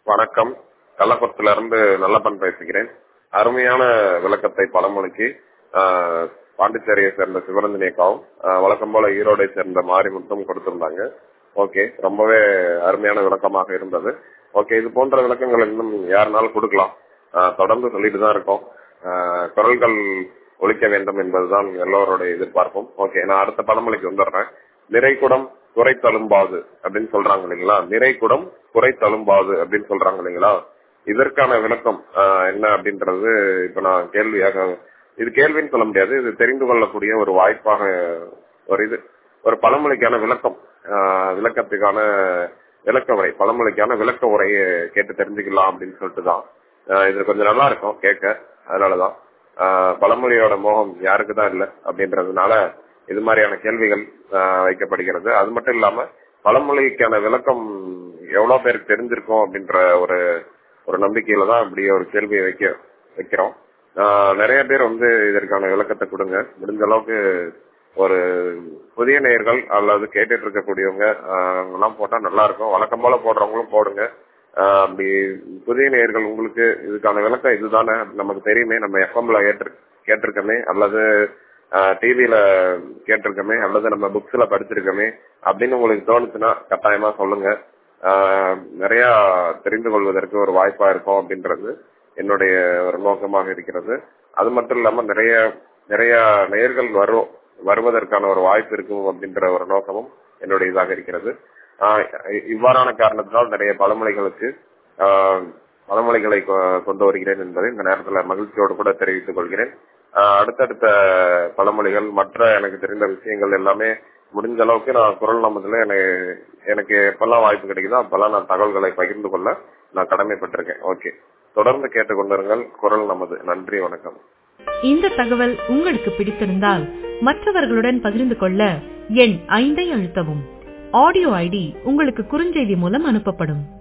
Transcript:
வணக்கம் கள்ளக்குளத்துல இருந்து நல்லப்பன் பேசுகிறேன் அருமையான விளக்கத்தை பழமொழிக்கு ஆஹ், பாண்டிச்சேரியை சேர்ந்த சிவரஞ்சனி அக்காவும் ஆஹ், வழக்கம் போல ஈரோடை சேர்ந்த மாரிமுத்தும் கொடுத்திருந்தாங்க ஓகே ரொம்பவே அருமையான விளக்கமாக இருந்தது ஓகே இது போன்ற விளக்கங்கள் இன்னும் யாருனாலும் கொடுக்கலாம் ஆஹ், தொடர்ந்து சொல்லிட்டு தான் இருக்கோம் ஆஹ், குரல்கள் ஒழிக்க வேண்டும் என்பதுதான் எல்லோருடைய எதிர்பார்ப்பும் ஓகே நான் அடுத்த பழமொழிக்கு வந்துடுறேன் நிறைகுடம் குறை தழும்பாது அப்படின்னு சொல்றாங்க இல்லைங்களா நிறைகுடம் குறை தழும்பாது அப்படின்னு சொல்றாங்க இல்லைங்களா இதற்கான விளக்கம் ஆஹ், என்ன அப்படின்றது இப்ப நான் கேள்வியாக இது கேள்வின்னு சொல்ல முடியாது இது தெரிந்து கொள்ளக்கூடிய ஒரு வாய்ப்பாக ஒரு இது ஒரு பழமொழிக்கான விளக்கம் ஆஹ், விளக்கத்துக்கான விளக்க உரை பழமொழிக்கான விளக்க உரையை கேட்டு தெரிஞ்சுக்கலாம் அப்படின்னு சொல்லிட்டு தான் ஆஹ், இது கொஞ்சம் நல்லா இருக்கும் கேட்க அதனாலதான் ஆஹ், பழமொழியோட மோகம் யாருக்கு தான் இல்லை அப்படின்றதுனால இது மாதிரியான கேள்விகள் ஆஹ், வைக்கப்படுகிறது அது மட்டும் இல்லாம பழமொழிக்கான விளக்கம் எவ்வளவு பேருக்கு தெரிஞ்சிருக்கும் அப்படின்ற ஒரு ஒரு நம்பிக்கையில தான் இப்படி ஒரு கேள்வியை வைக்க வைக்கிறோம் ஆஹ், நிறைய பேர் வந்து இதற்கான விளக்கத்தை கொடுங்க முடிஞ்ச அளவுக்கு ஒரு புதிய நேயர்கள் அல்லது கேட்டுட்டு இருக்கக்கூடியவங்க ஆஹ், எல்லாம் போட்டா நல்லா இருக்கும் வழக்கம் போல போடுறவங்களும் போடுங்க ஆஹ், அப்படி புதிய நேயர்கள் உங்களுக்கு இதுக்கான விளக்கம் இதுதானே நமக்கு தெரியுமே நம்ம எஃப்எம்ல கேட்டு கேட்டிருக்கோமே அல்லது டிவில கேட்டிருக்கோமே அல்லது நம்ம புக்ஸ்ல படிச்சிருக்கோமே அப்படின்னு உங்களுக்கு தோணுச்சுன்னா கட்டாயமா சொல்லுங்க ஆஹ், நிறைய தெரிந்து கொள்வதற்கு ஒரு வாய்ப்பா இருக்கும் அப்படின்றது என்னுடைய ஒரு நோக்கமாக இருக்கிறது அது மட்டும் இல்லாம நிறைய நிறைய நேர்கள் வரும் வருவதற்கான ஒரு வாய்ப்பு இருக்கும் அப்படின்ற ஒரு நோக்கமும் என்னுடைய இதாக இருக்கிறது ஆஹ், இவ்வாறான காரணத்தினால் நிறைய பழமொழிகளுக்கு ஆஹ், பழமொழிகளை கொ- கொண்டு வருகிறேன் என்பதை இந்த நேரத்தில் மகிழ்ச்சியோடு கூட தெரிவித்துக் கொள்கிறேன் ஆஹ், அடுத்தடுத்த பழமொழிகள் மற்ற எனக்கு தெரிந்த விஷயங்கள் எல்லாமே முடிஞ்ச அளவுக்கு நான் குரல் நமதுல எனக்கு எனக்கு எப்பெல்லாம் வாய்ப்பு கிடைக்குதோ அப்பெல்லாம் நான் தகவல்களை பகிர்ந்து கொள்ள நான் கடமைப்பட்டிருக்கேன் ஓகே தொடர்ந்து கேட்டுக்கொண்டிருங்கள் குரல் நமது நன்றி வணக்கம் இந்த தகவல் உங்களுக்கு பிடித்திருந்தால் மற்றவர்களுடன் பகிர்ந்து கொள்ள எண் ஐந்தை அழுத்தவும் ஆடியோ ஐடி உங்களுக்கு குறுஞ்செய்தி மூலம் அனுப்பப்படும்